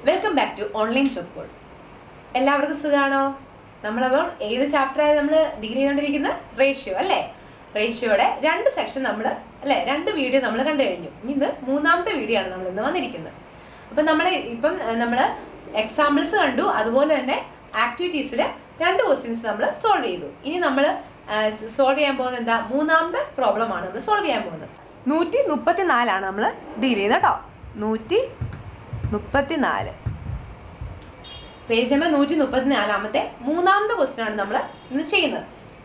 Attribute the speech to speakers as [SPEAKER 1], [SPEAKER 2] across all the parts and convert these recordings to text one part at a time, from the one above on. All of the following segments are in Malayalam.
[SPEAKER 1] വെൽക്കം ബാക്ക് ടു ഓൺലൈൻ ചോക്കോൾ എല്ലാവർക്കും സുഖമാണോ നമ്മളപ്പോൾ ഏത് ചാപ്റ്ററായി നമ്മൾ ഡിഗ്രി ചെയ്തുകൊണ്ടിരിക്കുന്ന റേഷ്യോ അല്ലേ റേഷ്യോയുടെ രണ്ട് സെക്ഷൻ നമ്മൾ അല്ലെ രണ്ട് വീഡിയോ നമ്മൾ കണ്ടു കഴിഞ്ഞു ഇനി ഇത് മൂന്നാമത്തെ വീഡിയോ ആണ് നമ്മൾ ഇന്ന് വന്നിരിക്കുന്നത് അപ്പം നമ്മൾ ഇപ്പം നമ്മൾ എക്സാമ്പിൾസ് കണ്ടു അതുപോലെ തന്നെ ആക്ടിവിറ്റീസിൽ രണ്ട് ക്വസ്റ്റ്യൻസ് നമ്മൾ സോൾവ് ചെയ്തു ഇനി നമ്മൾ സോൾവ് ചെയ്യാൻ പോകുന്നത് എന്താ മൂന്നാമത്തെ പ്രോബ്ലം ആണ് നമ്മൾ സോൾവ് ചെയ്യാൻ പോകുന്നത് നൂറ്റി മുപ്പത്തി നാലാണ് നമ്മൾ ഡീൽ ചെയ്തത് കേട്ടോ നൂറ്റി മുപ്പത്തിനാല് പേജ് നമ്പർ നൂറ്റി മുപ്പത്തിനാലാമത്തെ മൂന്നാമത്തെ ക്വസ്റ്റ്യൻ ആണ് നമ്മൾ ഇന്ന് ചെയ്യുന്നത്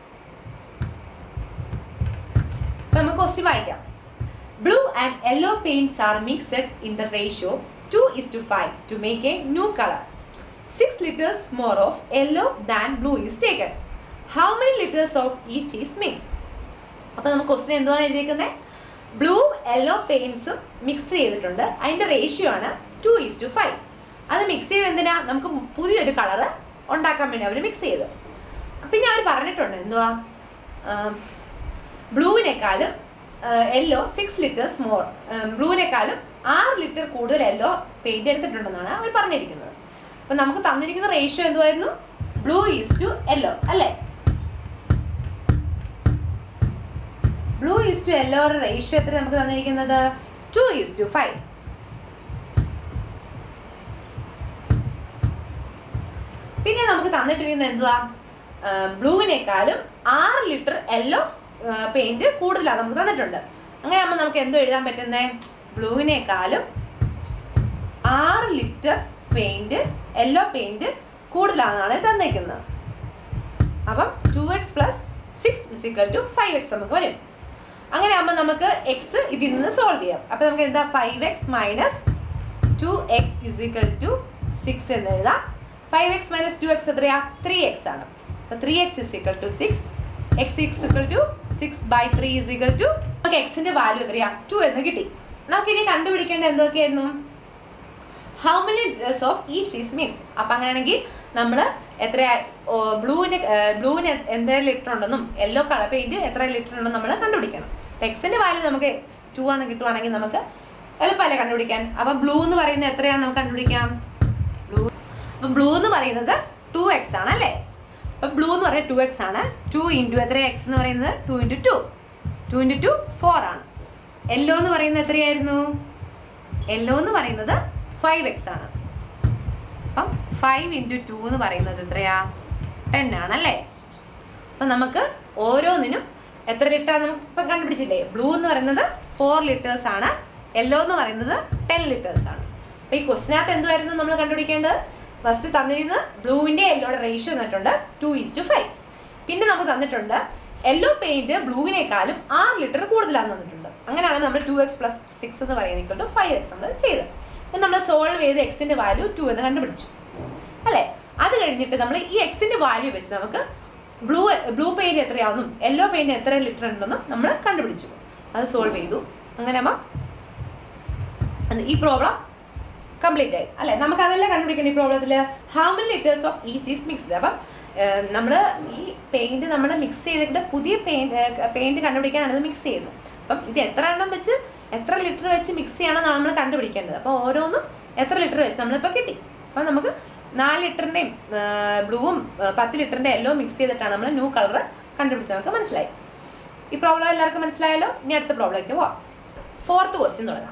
[SPEAKER 1] അപ്പൊ നമുക്ക് ക്വസ്റ്റ്യൻ വായിക്കാം blue and yellow paints are mixed in the ratio two is to five to make a new colour six litres more of yellow than blue is taken how many litres of each is mix അപ്പൊ നമുക്ക് ക്വസ്റ്റ്യൻ എന്തുവാണ് എഴുതിയിരിക്കുന്നത് ബ്ലൂ യെല്ലോ പെയിന്റ്സും മിക്സ് ചെയ്തിട്ടുണ്ട് അതിന്റെ റേഷ്യോ ആണ് ടു ഈസ് ടു ഫൈവ് അത് മിക്സ് ചെയ്ത് എന്തിനാ നമുക്ക് പുതിയൊരു കളറ് ഉണ്ടാക്കാൻ വേണ്ടി അവർ മിക്സ് ചെയ്തു പിന്നെ അവർ പറഞ്ഞിട്ടുണ്ട് എന്തുവാ ബ്ലൂവിനേക്കാളും യെല്ലോ സിക്സ് ലിറ്റേഴ്സ് മോർ ബ്ലൂവിനേക്കാളും ആറ് ലിറ്റർ കൂടുതൽ യെല്ലോ പെയിന്റ് എടുത്തിട്ടുണ്ടെന്നാണ് അവർ പറഞ്ഞിരിക്കുന്നത് അപ്പൊ നമുക്ക് തന്നിരിക്കുന്ന റേഷ്യോ എന്തുവായിരുന്നു ബ്ലൂ ഈസ് ടു യെല്ലോ അല്ലേ ബ്ലൂ ഈസ് ടു യെല്ലോയുടെ റേഷ്യോ എത്ര നമുക്ക് തന്നിരിക്കുന്നത് ടു ഈസ് ടു ഫൈവ് പിന്നെ നമുക്ക് തന്നിട്ടിരിക്കുന്നത് എന്തുവാ ബ്ലൂവിനേക്കാളും ആറ് ലിറ്റർ യെല്ലോ പെയിന്റ് കൂടുതലാണ് നമുക്ക് തന്നിട്ടുണ്ട് അങ്ങനെ ആകുമ്പോൾ നമുക്ക് എന്തോ എഴുതാൻ പറ്റുന്നത് ബ്ലൂവിനേക്കാളും ആറ് ലിറ്റർ പെയിന്റ് യെല്ലോ പെയിന്റ് കൂടുതലാണെന്നാണ് തന്നേക്കുന്നത് അപ്പം two x plus six is equal to five x നമുക്ക് വരും അങ്ങനെ ആകുമ്പോൾ നമുക്ക് എക്സ് ഇതിൽ നിന്ന് സോൾവ് ചെയ്യാം അപ്പം നമുക്ക് എന്താ five x minus two x is equal to six എന്ന് എഴുതാം five x minus two x എത്രയാ ത്രീ എക്സ് ആണ് അപ്പോൾ three x is equal to six x is equal to six by three is equal two നമുക്ക് എക്സിന്റെ വാല്യൂ എത്രയാ ടു എന്ന് കിട്ടി നമുക്ക് ഇനി കണ്ടുപിടിക്കേണ്ട എന്തൊക്കെയായിരുന്നു how many litres of each is mix അപ്പം അങ്ങനെയാണെങ്കിൽ നമ്മൾ എത്ര ബ്ലൂവിന് ബ്ലൂവിന് എത്ര ലിറ്റർ ഉണ്ടെന്നും യെല്ലോ കളർ പെയിന്റ് എത്ര ലിറ്റർ ഉണ്ടെന്നും നമ്മൾ കണ്ടുപിടിക്കണം എക്സിന്റെ വാല്യൂ നമുക്ക് ടു ആണെന്ന് കിട്ടുവാണെങ്കിൽ നമുക്ക് എളുപ്പമല്ലേ കണ്ടുപിടിക്കാൻ അപ്പൊ ബ്ലൂ എന്ന് പറയുന്നത് എത്രയാണെന്ന് നമുക്ക് കണ്ടുപിടിക്കാം ബ്ലൂ അപ്പൊ ബ്ലൂ എന്ന് പറയുന്നത് ടു എക്സ് ആണ് അല്ലേ അപ്പൊ ബ്ലൂ എന്ന് പറയുന്നത് ടു എക്സ് ആണ് ടു ഇൻറ്റു എത്ര എക്സ് എന്ന് പറയുന്നത് two into two two into two four ആണ് യെല്ലോ എന്ന് പറയുന്നത് എത്രയായിരുന്നു യെല്ലോ എന്ന് പറയുന്നത് ഫൈവ് എക്സ് ആണ് അപ്പം ഫൈവ് ഇൻറ്റു ടു എന്ന് പറയുന്നത് എത്രയാ ടെൻ ആണല്ലേ അപ്പം നമുക്ക് ഓരോന്നിനും എത്ര ലിറ്റർ നമുക്ക് ഇപ്പം കണ്ടുപിടിച്ചില്ലേ ബ്ലൂ എന്ന് പറയുന്നത് ഫോർ ലിറ്റേഴ്സ് ആണ് യെല്ലോ എന്ന് പറയുന്നത് ടെൻ ലിറ്റേഴ്സ് ആണ് അപ്പം ഈ ക്വസ്റ്റിനകത്ത് എന്തുമായിരുന്നു നമ്മൾ കണ്ടുപിടിക്കേണ്ടത് ഫസ്റ്റ് തന്നിരുന്നത് ബ്ലൂവിൻ്റെ യെല്ലോയുടെ റേഷ്യോ തന്നിട്ടുണ്ട് ടു ഈസ് ടു ഫൈവ് പിന്നെ നമുക്ക് തന്നിട്ടുണ്ട് യെല്ലോ പെയിന്റ് ബ്ലൂവിനേക്കാളും ആറ് ലിറ്റർ കൂടുതലാന്ന് തന്നിട്ടുണ്ട് അങ്ങനെയാണ് നമ്മൾ ടു എക്സ് പ്ലസ് സിക്സ് എന്ന് പറയുന്നത് ഫൈവ് എക്സ് നമ്മൾ ചെയ്തത് നമ്മൾ സോൾവ് ചെയ്ത് എക്സിന്റെ വാല്യൂ ടു എന്ന് കണ്ടുപിടിച്ചു അല്ലെ അത് കഴിഞ്ഞിട്ട് നമ്മൾ ഈ എക്സിന്റെ വാല്യൂ വെച്ച് നമുക്ക് ബ്ലൂ ബ്ലൂ പെയിന്റ് എത്രയാണെന്നും യെല്ലോ പെയിന്റ് എത്ര ലിറ്റർ ഉണ്ടെന്നും നമ്മൾ കണ്ടുപിടിച്ചു അത് സോൾവ് ചെയ്തു അങ്ങനെ ഈ പ്രോബ്ലം കംപ്ലീറ്റ് ആയി അല്ലെ നമുക്ക് അതെല്ലാം കണ്ടുപിടിക്കണം ഈ പ്രോബ്ലത്തിൽ how many litres of each is mixed അപ്പം നമ്മൾ ഈ പെയിന്റ് നമ്മൾ മിക്സ് ചെയ്തിട്ട് പുതിയ പെയിന്റ് പെയിന്റ് കണ്ടുപിടിക്കാനാണ് ഇത് മിക്സ് ചെയ്യുന്നത് അപ്പം ഇത് എത്ര എണ്ണം വെച്ച് എത്ര ലിറ്റർ വെച്ച് മിക്സ് ചെയ്യണമെന്നാണ് നമ്മൾ കണ്ടുപിടിക്കേണ്ടത് അപ്പോൾ ഓരോന്നും എത്ര ലിറ്റർ വെച്ച് നമ്മളിപ്പോൾ കിട്ടി അപ്പം നമുക്ക് നാല് ലിറ്ററിൻ്റെയും ബ്ലൂവും പത്ത് ലിറ്ററിൻ്റെ എല്ലോ മിക്സ് ചെയ്തിട്ടാണ് നമ്മൾ ന്യൂ കളർ കണ്ടുപിടിച്ചത് നമുക്ക് മനസ്സിലായി ഈ പ്രോബ്ലം എല്ലാവർക്കും മനസ്സിലായല്ലോ ഇനി അടുത്ത പ്രോബ്ലമൊക്കെ പോവാം ഫോർത്ത് ക്വസ്റ്റ്യൻ തുടങ്ങാം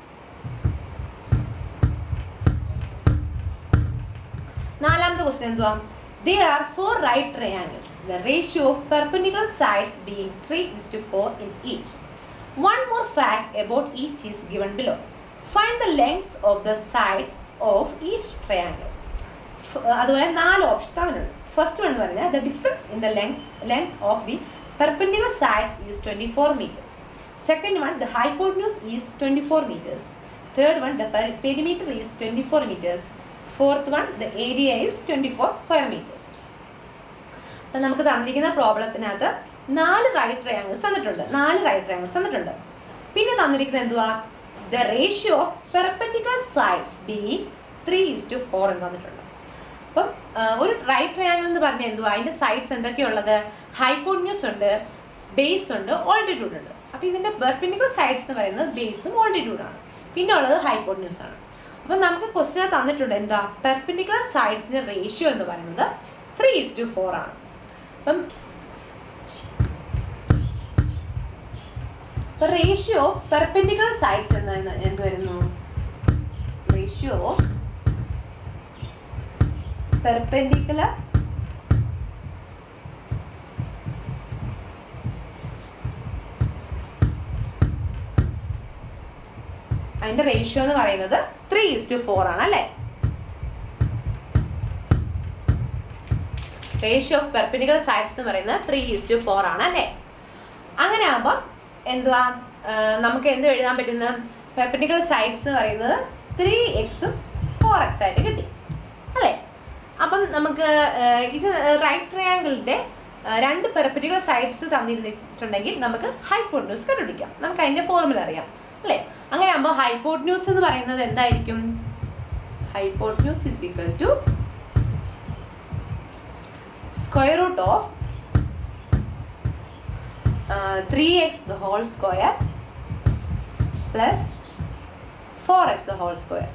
[SPEAKER 1] നാലാമത്തെ ക്വസ്റ്റ്യൻ എന്തുവാ There are four right triangles. The ratio of perpendicular sides being 3 is to 4 in each. One more fact about each is given below. Find the lengths of the sides of each triangle. അതുപോലെ നാല് ഓപ്ഷൻ തന്നിട്ടുണ്ട് ഫസ്റ്റ് വൺ എന്ന് പറയുന്നത് the difference in the length length of the perpendicular sides is twenty four metres second one the hypotenuse is twenty four metres third one the perimeter is twenty four metres fourth one the area is twenty four square metres അപ്പം നമുക്ക് തന്നിരിക്കുന്ന പ്രോബ്ലത്തിനകത്ത് നാല് റൈറ്റ് ട്രയാങ്കിൾസ് തന്നിട്ടുണ്ട് നാല് റൈറ്റ് ട്രയാങ്കിൾസ് തന്നിട്ടുണ്ട് പിന്നെ തന്നിരിക്കുന്നത് എന്തുവാ the ratio of perpendicular sides be three is to four എന്ന് തന്നിട്ടുണ്ട് അപ്പം ഒരു റൈറ്റ് ട്രയാങ്കിൾ എന്ന് പറഞ്ഞാൽ എന്തുവാ അതിന്റെ സൈഡ്സ് എന്തൊക്കെയുള്ളത് ഹൈപ്പോട്ന്യൂസ് ഉണ്ട് ബേസ് ഉണ്ട് ഓൾട്ടിറ്റ്യൂഡ് ഉണ്ട് അപ്പൊ ഇതിന്റെ പെർപെൻഡിക്കുലർ സൈഡ്സ് എന്ന് പറയുന്നത് ബേസും ഓൾട്ടിറ്റ്യൂഡാണ് പിന്നെ ഉള്ളത് ഹൈപ്പോട്ന്യൂസ് ആണ് അപ്പം നമുക്ക് ക്വസ്റ്റ്യൻ തന്നിട്ടുണ്ട് എന്താ പെർപെൻഡിക്കുലർ സൈഡ്സിന്റെ റേഷ്യോ എന്ന് പറയുന്നത് ത്രീ ഇസ് ടു ഫോർ ആണ് അപ്പം റേഷ്യോ ഓഫ് പെർപെൻഡിക്കുലർ സൈഡ്സ് എന്ന് എന്ത് വരുന്നു റേഷ്യോ ഓഫ് പെർപെൻഡിക്കുലർ അതിന്റെ റേഷ്യോ എന്ന് പറയുന്നത് ത്രീ ഇസ് ടു ഫോർ ആണ് അല്ലേ റേഷ്യോ ഓഫ് പെർപെൻഡിക്കുലർ സൈഡ്സ് എന്ന് പറയുന്നത് ത്രീ ഇസ് ടു ഫോർ ആണ് അല്ലേ അങ്ങനെ ആകുമ്പോൾ എന്തുവാ നമുക്ക് എന്ത് എഴുതാൻ പറ്റുന്ന പെർപെൻഡിക്കുലർ സൈഡ്സ് എന്ന് പറയുന്നത് ത്രീ എക്സും ഫോർ എക്സ് ആയിട്ട് കിട്ടി അല്ലേ അപ്പം നമുക്ക് ഇത് റൈറ്റ് ട്രയാങ്കിളിന്റെ രണ്ട് പെർപെൻഡിക്കുലർ സൈഡ്സ് തന്നിരുന്നിട്ടുണ്ടെങ്കിൽ നമുക്ക് ഹൈപ്പോട്ന്യൂസ് കണ്ടുപിടിക്കാം നമുക്ക് അതിന്റെ ഫോർമുല അറിയാം അല്ലേ അങ്ങനെ ആകുമ്പോൾ ഹൈപ്പോട്ന്യൂസ് എന്ന് പറയുന്നത് എന്തായിരിക്കും hypotenuse is equal to square root of three x the whole square plus four x the whole square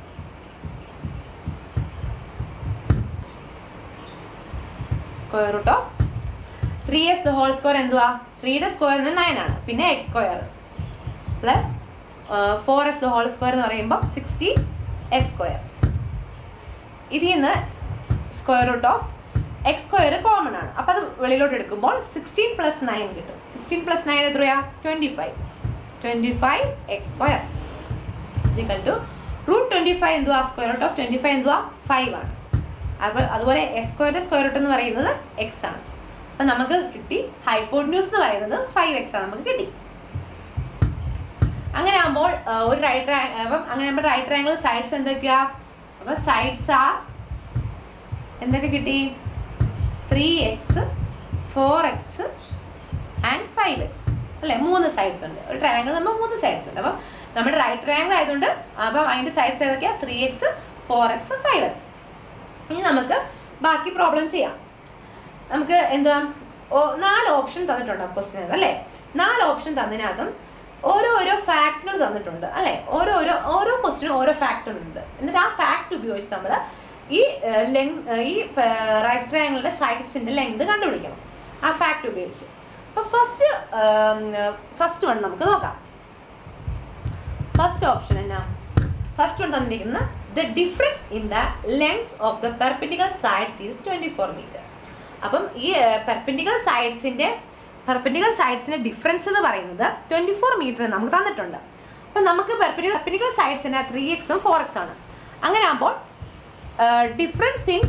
[SPEAKER 1] square root of three x the whole square എന്തുവാ ത്രീയുടെ സ്ക്വയർ നയൻ ആണ് പിന്നെ x square plus four x the whole square എന്ന് പറയുമ്പോൾ സിക്സ്റ്റീൻ എക്സ് സ്ക്വയർ ഇതിൽ നിന്ന് square root of x square common ആണ് അപ്പോൾ അത് വെളിയിലോട്ട് എടുക്കുമ്പോൾ സിക്സ്റ്റീൻ പ്ലസ് നയൻ കിട്ടും സിക്സ്റ്റീൻ പ്ലസ് നയൻ എത്രയാ twenty five twenty five x square is equal to root twenty five എന്തുവാ square root of twenty five എന്തുവാ ഫൈവ് ആണ് അപ്പോൾ അതുപോലെ എക്സ് സ്ക്വയറിൻ്റെ സ്ക്വയർ റൂട്ട് എന്ന് പറയുന്നത് എക്സ് ആണ് അപ്പം നമുക്ക് കിട്ടി ഹൈപ്പോട്ന്യൂസ് എന്ന് പറയുന്നത് ഫൈവ് എക്സ് ആണ് നമുക്ക് കിട്ടി അങ്ങനെ ആകുമ്പോൾ ഒരു റൈറ്റ് അപ്പം അങ്ങനെ ആകുമ്പോൾ റൈറ്റ് ട്രയാങ്കിൾ സൈഡ്സ് എന്തൊക്കെയാ അപ്പം സൈഡ്സ് ആർ എന്തൊക്കെ കിട്ടി three x four x and five x അല്ലേ മൂന്ന് സൈഡ്സ് ഉണ്ട് ഒരു ട്രയാങ്കിൾ നമ്മൾ മൂന്ന് സൈഡ്സ് ഉണ്ട് അപ്പം നമ്മുടെ റൈറ്റ് ട്രയാങ്കിൾ ആയതുകൊണ്ട് അപ്പം അതിൻ്റെ സൈഡ്സ് ഏതൊക്കെയാ three x four x five x ഇനി നമുക്ക് ബാക്കി പ്രോബ്ലം ചെയ്യാം നമുക്ക് എന്താ നാല് ഓപ്ഷൻ തന്നിട്ടുണ്ട് ക്വസ്റ്റിനകത്ത് അല്ലേ നാല് ഓപ്ഷൻ തന്നതിനകത്തും ഓരോ ഓരോ ഫാക്ടറുകൾ തന്നിട്ടുണ്ട് അല്ലെ ഓരോ ഓരോ ഓരോ ക്വസ്റ്റിനും ഓരോ ഫാക്ടർ ഉണ്ട് എന്നിട്ട് ആ ഫാക്ട് ഉപയോഗിച്ച് നമ്മൾ ഈ ലെങ് ഈ റൈറ്റ് ട്രയാങ്കിളിന്റെ സൈഡ്സിന്റെ ലെങ്ത് കണ്ടുപിടിക്കണം ആ ഫാക്ട് ഉപയോഗിച്ച് അപ്പൊ ഫസ്റ്റ് ഫസ്റ്റ് വൺ നമുക്ക് നോക്കാം ഫസ്റ്റ് ഓപ്ഷൻ എന്നാ ഫസ്റ്റ് വൺ തന്നിരിക്കുന്ന the difference in the length of the perpendicular sides is twenty four metre അപ്പം ഈ പെർപെൻഡിക്കുലർ സൈഡ്സിന്റെ പെർപെൻഡിക്കുലർ സൈഡ്സിന്റെ ഡിഫറൻസ് എന്ന് പറയുന്നത് ട്വന്റി ഫോർ മീറ്റർ നമുക്ക് തന്നിട്ടുണ്ട് അപ്പം നമുക്ക് പെർപെൻഡിക്കുലർ പെർപെൻഡിക്കുലർ സൈഡ്സിന് ത്രീ എക്സും ഫോർ എക്സ് ആണ് അങ്ങനെ ആകുമ്പോൾ ഡിഫറൻസ് ഇൻ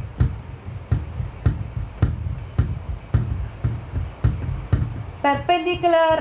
[SPEAKER 1] പെർപെൻഡിക്കുലർ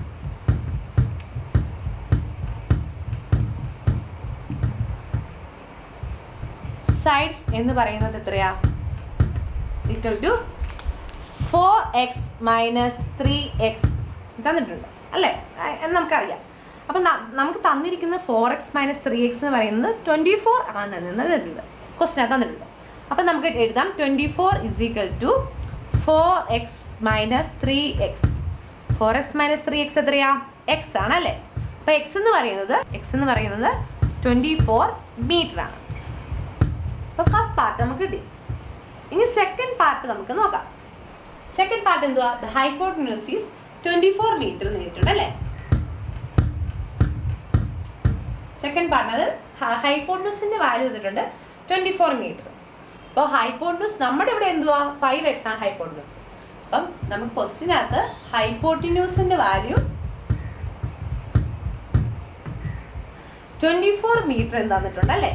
[SPEAKER 1] സൈഡ്സ് എന്ന് പറയുന്നത് എത്രയാ equal to four x minus three x തന്നിട്ടുണ്ട് അല്ലേ എന്ന് നമുക്കറിയാം അപ്പം നമുക്ക് തന്നിരിക്കുന്ന four x minus three x എന്ന് പറയുന്നത് ട്വൻറ്റി ഫോർ ആണ് തന്നിട്ടുണ്ട് ക്വസ്റ്റ്യൻ തന്നിട്ടുണ്ട് അപ്പം നമുക്ക് എഴുതാം twenty four is equal to four x minus three x four x minus three x എത്രയാ എക്സ് ആണ് അല്ലേ അപ്പം എക്സ് എന്ന് പറയുന്നത് എക്സ് എന്ന് പറയുന്നത് ട്വൻറ്റി ഫോർ മീറ്റർ ആണ് അപ്പോൾ ഫസ്റ്റ് പാർട്ട് നമുക്ക് കിട്ടി ഇനി സെക്കൻഡ് പാർട്ട് നമുക്ക് നോക്കാം സെക്കൻഡ് പാർട്ട് എന്തുവാ the hypotenuse is twenty four metre നേരിട്ടുണ്ട് അല്ലേ സെക്കൻഡ് പാർട്ട് അത് ഹൈപ്പോട്ടന്യൂസിന്റെ വാല്യൂ തന്നിട്ടുണ്ട് ട്വന്റി ഫോർ മീറ്റർ അപ്പോൾ ഹൈപ്പോട്ടന്യൂസ് നമ്മുടെ ഇവിടെ എന്തുവാ ഫൈവ് എക്സ് ആണ് ഹൈപ്പോട്ടന്യൂസ് അപ്പം നമുക്ക് ക്വസ്റ്റിനകത്ത് ഹൈപ്പോട്ടിന്യൂസിന്റെ വാല്യൂ ട്വന്റി ഫോർ മീറ്റർ എന്ന് തന്നിട്ടുണ്ട് അല്ലേ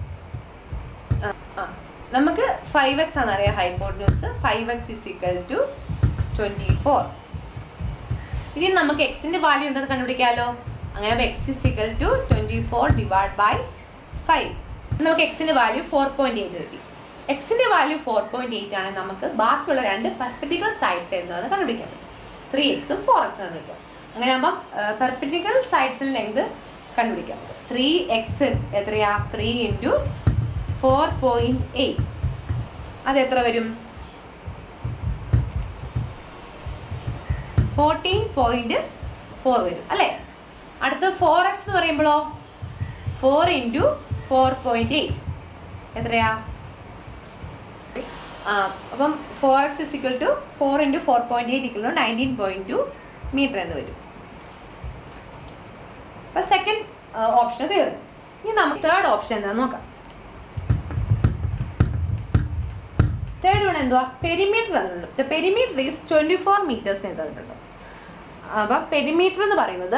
[SPEAKER 1] ആ നമുക്ക് ഫൈവ് എക്സ് ആണ് അറിയാം hypotenuse five x is equal to twenty four ഇനി നമുക്ക് എക്സിന്റെ വാല്യൂ എന്താ കണ്ടുപിടിക്കാമല്ലോ അങ്ങനെ x is equal to twenty four divide by five നമുക്ക് എക്സിന്റെ വാല്യൂ ഫോർ പോയിന്റ് എയ്റ്റ് കിട്ടി എക്സിന്റെ വാല്യൂ ഫോർ പോയിന്റ് എയ്റ്റ് ആണെങ്കിൽ നമുക്ക് ബാക്കിയുള്ള രണ്ട് പെർപെൻഡിക്കുലർ സൈഡ്സ് എന്താണെന്ന് കണ്ടുപിടിക്കാൻ പറ്റും ത്രീ എക്സും ഫോർ എക്സും കണ്ടുപിടിക്കാം അങ്ങനെ ആകുമ്പോൾ പെർപെൻഡിക്കുലർ സൈഡ്സിന് ലെങ്ത് കണ്ടുപിടിക്കാം ത്രീ എക്സ് എത്രയാ three into four point eight അത് എത്ര വരും ഫോർട്ടീൻ പോയിന്റ് ഫോർ വരും അല്ലേ അടുത്ത ഫോർ എക്സ് എന്ന് പറയുമ്പോഴോ four into four point eight എത്രയാ ആ അപ്പം four x is equal to four into four point eight equal to nineteen point two metre എന്ന് വരും അപ്പം സെക്കൻഡ് ഓപ്ഷൻ തീർന്നു ഇനി നമുക്ക് തേർഡ് ഓപ്ഷൻ എന്താണെന്ന് നോക്കാം തേർഡ് വൺ എന്തുവാ പെരിമീറ്റർ തന്നിട്ടുണ്ട് the perimeter is twenty four metres തന്നിട്ടുണ്ട് അപ്പം പെരിമീറ്റർ എന്ന് പറയുന്നത്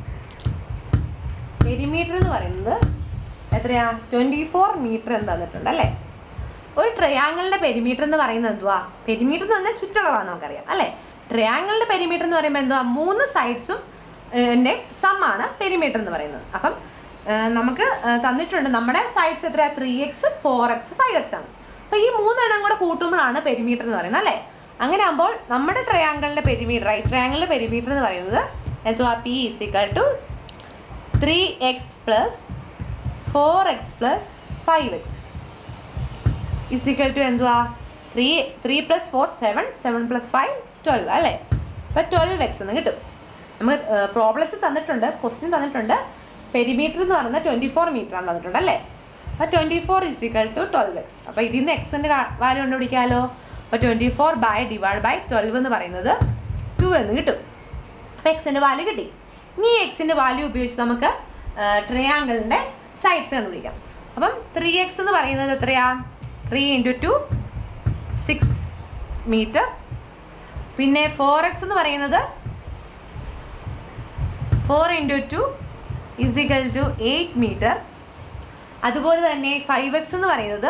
[SPEAKER 1] പെരിമീറ്റർ എന്ന് പറയുന്നത് എത്രയാ ട്വൻറ്റി ഫോർ മീറ്റർ എന്ന് തന്നിട്ടുണ്ട് അല്ലേ ഒരു ട്രയാങ്കിളിൻ്റെ പെരിമീറ്റർ എന്ന് പറയുന്നത് എന്തുവാ പെരിമീറ്റർ എന്ന് പറഞ്ഞാൽ ചുറ്റളവാണ് നമുക്കറിയാം അല്ലേ ട്രയാങ്കിളിൻ്റെ പെരിമീറ്റർ എന്ന് പറയുമ്പോൾ എന്തുവാ മൂന്ന് സൈഡ്സും എൻ്റെ സമ്മാണ് പെരിമീറ്റർ എന്ന് പറയുന്നത് അപ്പം ഏഹ്, നമുക്ക് ഏഹ്, തന്നിട്ടുണ്ട് നമ്മുടെ സൈഡ്സ് എത്രയാ three x four x five x ആണ് അപ്പോൾ ഈ മൂന്നെണ്ണം കൂടെ കൂട്ടുമ്പോഴാണ് പെരിമീറ്റർ എന്ന് പറയുന്നത് അല്ലേ അങ്ങനെ ആകുമ്പോൾ നമ്മുടെ ട്രയാങ്കിളിൻ്റെ പെരിമീറ്റർ റൈറ്റ് ട്രയാങ്കിളിൻ്റെ പെരിമീറ്റർ എന്ന് പറയുന്നത് എന്തുവാ P is equal to three x plus four x plus five x is equal to എന്തുവാ three three plus four seven seven plus five twelve അല്ലേ അപ്പോൾ ട്വൽവ് എക്സ് എന്ന് കിട്ടും നമുക്ക് പ്രോബ്ലത്തിൽ തന്നിട്ടുണ്ട് ക്വസ്റ്റ്യൻ തന്നിട്ടുണ്ട് പെരിമീറ്റർ എന്ന് പറയുന്നത് ട്വൻറ്റി ഫോർ മീറ്റർ ആണ് തന്നിട്ടുണ്ട് അല്ലേ അപ്പോൾ twenty four is equal to twelve x അപ്പോൾ ഇതിൽ നിന്ന് എക്സിൻ്റെ വാല്യൂ കണ്ടുപിടിക്കാമല്ലോ അപ്പോൾ twenty four by divide by twelve എന്ന് പറയുന്നത് ടു എന്ന് കിട്ടും അപ്പോൾ എക്സിൻ്റെ വാല്യൂ കിട്ടി ഇനി ഈ എക്സിൻ്റെ വാല്യൂ ഉപയോഗിച്ച് നമുക്ക് ട്രയാങ്കിളിൻ്റെ സൈഡ്സ് കണ്ടുപിടിക്കാം അപ്പം ത്രീ എക്സ് എന്ന് പറയുന്നത് എത്രയാ three into two six metre പിന്നെ ഫോർ എക്സ് എന്ന് പറയുന്നത് four into two is equal to eight metre അതുപോലെ തന്നെ ഫൈവ് എക്സ് എന്ന് പറയുന്നത്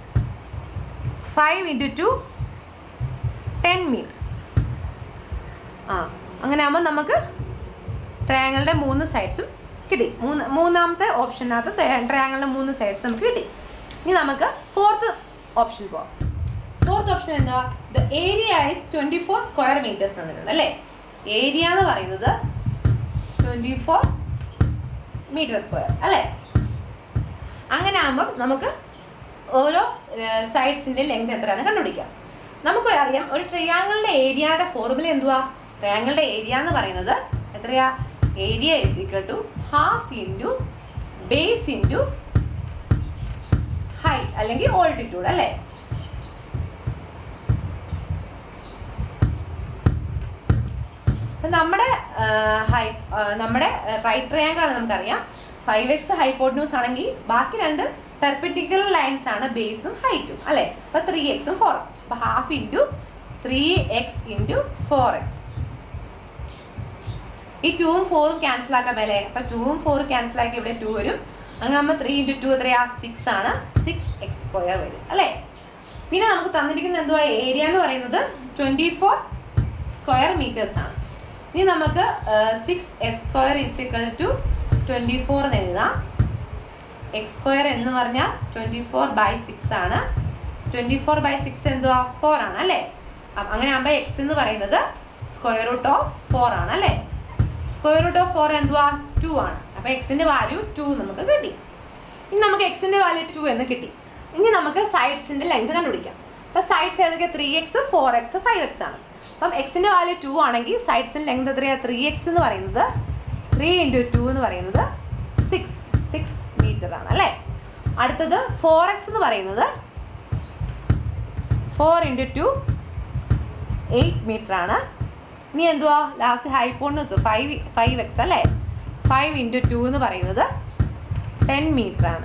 [SPEAKER 1] five into two ten metre ആ അങ്ങനെ ആകുമ്പോൾ നമുക്ക് ട്രയാങ്കിളിൻ്റെ മൂന്ന് സൈഡ്സും കിട്ടി മൂന്ന് മൂന്നാമത്തെ ഓപ്ഷനകത്ത് ട്രയാങ്കിളിൻ്റെ മൂന്ന് സൈഡ്സ് നമുക്ക് കിട്ടി ഇനി നമുക്ക് ഫോർത്ത് ഓപ്ഷൻ പോവാം ഫോർത്ത് ഓപ്ഷൻ എന്താ the area is twenty four square metres തന്നിട്ടുണ്ട് അല്ലേ ഏരിയ എന്ന് പറയുന്നത് ട്വൻറ്റി ഫോർ മീറ്റർ സ്ക്വയർ അല്ലേ അങ്ങനെ ആകുമ്പം നമുക്ക് ഓരോ സൈഡ്സിൻ്റെ ലെങ്ത് എത്രയാണെന്ന് കണ്ടുപിടിക്കാം നമുക്ക് അറിയാം ഒരു ട്രയാങ്കിളിൻ്റെ ഏരിയയുടെ ഫോർമുല എന്തുവാ ട്രയാങ്കിളിൻ്റെ ഏരിയ എന്ന് പറയുന്നത് എത്രയാ area is equal to half into base into height അല്ലെങ്കിൽ ഓൾട്ടിറ്റ്യൂഡ് അല്ലേ അപ്പൊ നമ്മുടെ ഹൈ നമ്മുടെ റൈറ്റ് ട്രയാങ്കിൾ ആണ് നമുക്കറിയാം ഫൈവ് എക്സ് ഹൈപ്പോട്ട്ന്യൂസ് ആണെങ്കിൽ ബാക്കി രണ്ട് പെർപെൻഡിക്കുലർ ലൈൻസ് ആണ് ബേസും ഹൈറ്റും അല്ലെ അപ്പൊ ത്രീ എക്സും ഫോർ എക്സ് അപ്പൊ half into three x into four x ഈ ടൂവും ഫോറും ക്യാൻസൽ ആക്കാൻ മേലെ അപ്പൊ ടൂവും ഫോറും ക്യാൻസൽ ആക്കി ഇവിടെ ടു വരും അങ്ങനെ നമ്മൾ ത്രീ ഇൻറ്റു ടു എത്രയാ സിക്സ് ആണ് സിക്സ് എക്സ് സ്ക്വയർ വരും അല്ലേ പിന്നെ നമുക്ക് തന്നിരിക്കുന്ന എന്തുവാ ഏരിയ എന്ന് പറയുന്നത് ട്വന്റി ഫോർ സ്ക്വയർ മീറ്റേഴ്സ് ആണ് ഇനി നമുക്ക് six x square is equal to twenty four എന്ന് എഴുതാം എക്സ് സ്ക്വയർ എന്ന് പറഞ്ഞാൽ ട്വന്റി ഫോർ ബൈ സിക്സ് ആണ് ട്വന്റി ഫോർ ബൈ സിക്സ് എന്തുവാ ഫോർ ആണ് അല്ലേ അപ്പൊ അങ്ങനെ ആകുമ്പോൾ എക്സ് എന്ന് പറയുന്നത് സ്ക്വയർ റൂട്ട് ഓഫ് ഫോർ ആണ് അല്ലേ സ്ക്വയർ റൂട്ട് ഓഫ് ഫോർ എന്തുവാ ടു ആണ് അപ്പൊ എക്സിന്റെ വാല്യൂ ടു നമുക്ക് കിട്ടി ഇനി നമുക്ക് എക്സിന്റെ വാല്യൂ ടു എന്ന് കിട്ടി ഇനി നമുക്ക് സൈഡ്സിന്റെ ലെങ്ത് കണ്ടുപിടിക്കാം അപ്പൊ സൈഡ്സ് ഏതൊക്കെ three x four x five x ആണ് അപ്പം എക്സിന്റെ വാല്യൂ ടു ആണെങ്കിൽ സൈഡ്സിന്റെ ലെങ്ത് എത്രയാ ത്രീ എക്സ് എന്ന് പറയുന്നത് ത്രീ ഇൻറ്റു ടു എന്ന് പറയുന്നത് സിക്സ് സിക്സ് മീറ്റർ ആണ് അല്ലേ അടുത്തത് ഫോർ എക്സ് എന്ന് പറയുന്നത് four into two eight metre ആണ് ഇനി എന്തുവാ last hypotenuse five five x അല്ലേ ഫൈവ് ഇൻറ്റു ടു എന്ന് പറയുന്നത് ടെൻ മീറ്റർ ആണ്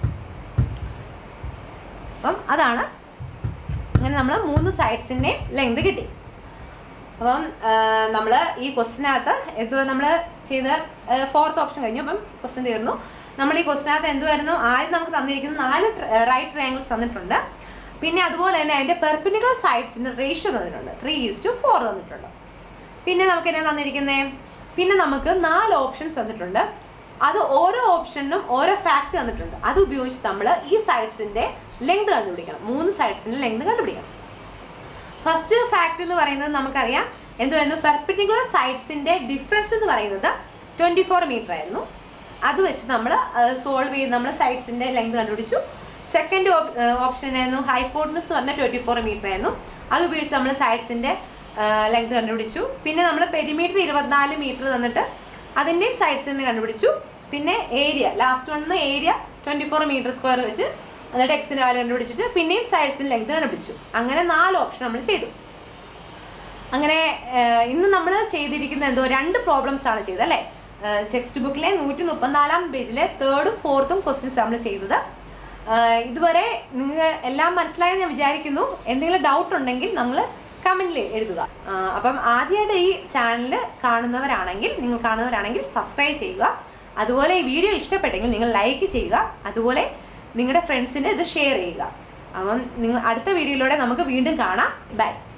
[SPEAKER 1] അപ്പം അതാണ് അങ്ങനെ നമ്മൾ മൂന്ന് സൈഡ്സിൻ്റെ ലെങ്ത് കിട്ടി അപ്പം നമ്മൾ ഈ ക്വസ്റ്റിനകത്ത് എന്തുവാ നമ്മൾ ചെയ്ത ഫോർത്ത് ഓപ്ഷൻ കഴിഞ്ഞു അപ്പം ക്വസ്റ്റ്യൻ തീർന്നു നമ്മൾ ഈ ക്വസ്റ്റിനകത്ത് എന്തുവായിരുന്നു ആദ്യം നമുക്ക് തന്നിരിക്കുന്ന നാല് റൈറ്റ് ട്രയാങ്കിൾസ് തന്നിട്ടുണ്ട് പിന്നെ അതുപോലെ തന്നെ അതിൻ്റെ പെർപ്പിനിക്കുലർ സൈഡ്സിൻ്റെ റേഷ്യോ തന്നിട്ടുണ്ട് ത്രീ ഈസ് ടു ഫോർ തന്നിട്ടുണ്ട് പിന്നെ നമുക്ക് എന്നാ തന്നിരിക്കുന്നത് പിന്നെ നമുക്ക് നാല് ഓപ്ഷൻസ് തന്നിട്ടുണ്ട് അത് ഓരോ ഓപ്ഷനിലും ഓരോ ഫാക്ട് തന്നിട്ടുണ്ട് അത് ഉപയോഗിച്ച് നമ്മൾ ഈ സൈഡ്സിൻ്റെ ലെങ്ത് കണ്ടുപിടിക്കണം മൂന്ന് സൈഡ്സിൻ്റെ ലെങ്ത് കണ്ടുപിടിക്കണം ഫസ്റ്റ് ഫാക്ട് എന്ന് പറയുന്നത് നമുക്കറിയാം എന്തുവായിരുന്നു പെർപെൻഡിക്കുലർ സൈഡ്സിന്റെ ഡിഫറൻസ് എന്ന് പറയുന്നത് ട്വന്റി ഫോർ മീറ്റർ ആയിരുന്നു അത് വെച്ച് നമ്മൾ സോൾവ് ചെയ്ത് നമ്മൾ സൈഡ്സിന്റെ ലെങ്ത് കണ്ടുപിടിച്ചു സെക്കൻഡ് ഓപ്ഷൻ ആയിരുന്നു ഹൈപ്പോട്ടനസ് എന്ന് പറഞ്ഞാൽ ട്വന്റി ഫോർ മീറ്റർ ആയിരുന്നു അത് ഉപയോഗിച്ച് നമ്മൾ സൈഡ്സിന്റെ ലെങ്ത് കണ്ടുപിടിച്ചു പിന്നെ നമ്മൾ പെരിമീറ്റർ ഇരുപത്തിനാല് മീറ്റർ തന്നിട്ട് അതിൻ്റെയും സൈഡ്സിന് കണ്ടുപിടിച്ചു പിന്നെ area last one area twenty four metre square വെച്ച് എന്നിട്ട് എക്സിൻ്റെ വാല്യൂ കണ്ടുപിടിച്ചിട്ട് പിന്നെയും സൈഡ്സിന് ലെങ്ത് കണ്ടുപിടിച്ചു അങ്ങനെ നാല് ഓപ്ഷൻ നമ്മൾ ചെയ്തു അങ്ങനെ ഏഹ്, ഇന്ന് നമ്മൾ ചെയ്തിരിക്കുന്ന എന്തോ രണ്ട് പ്രോബ്ലംസ് ആണ് ചെയ്തത് അല്ലേ ടെക്സ്റ്റ് ബുക്കിലെ നൂറ്റി മുപ്പത്തിനാലാം പേജിലെ തേർഡും ഫോർത്തും ക്വസ്റ്റ്യൻസ് നമ്മൾ ചെയ്തത് ഏഹ്, ഇതുവരെ നിങ്ങൾ എല്ലാം മനസ്സിലായെന്ന് ഞാൻ വിചാരിക്കുന്നു എന്തെങ്കിലും ഡൗട്ട് ഉണ്ടെങ്കിൽ നമ്മൾ കമൻറ്റിൽ എഴുതുക ആഹ്, അപ്പം ആദ്യമായിട്ട് ഈ ചാനൽ കാണുന്നവരാണെങ്കിൽ നിങ്ങൾ കാണുന്നവരാണെങ്കിൽ സബ്സ്ക്രൈബ് ചെയ്യുക അതുപോലെ ഈ വീഡിയോ ഇഷ്ടപ്പെട്ടെങ്കിൽ നിങ്ങൾ ലൈക്ക് ചെയ്യുക അതുപോലെ നിങ്ങളുടെ ഫ്രണ്ട്സിന് ഇത് ഷെയർ ചെയ്യുക അപ്പം നിങ്ങൾ അടുത്ത വീഡിയോയിലൂടെ നമുക്ക് വീണ്ടും കാണാം ബൈ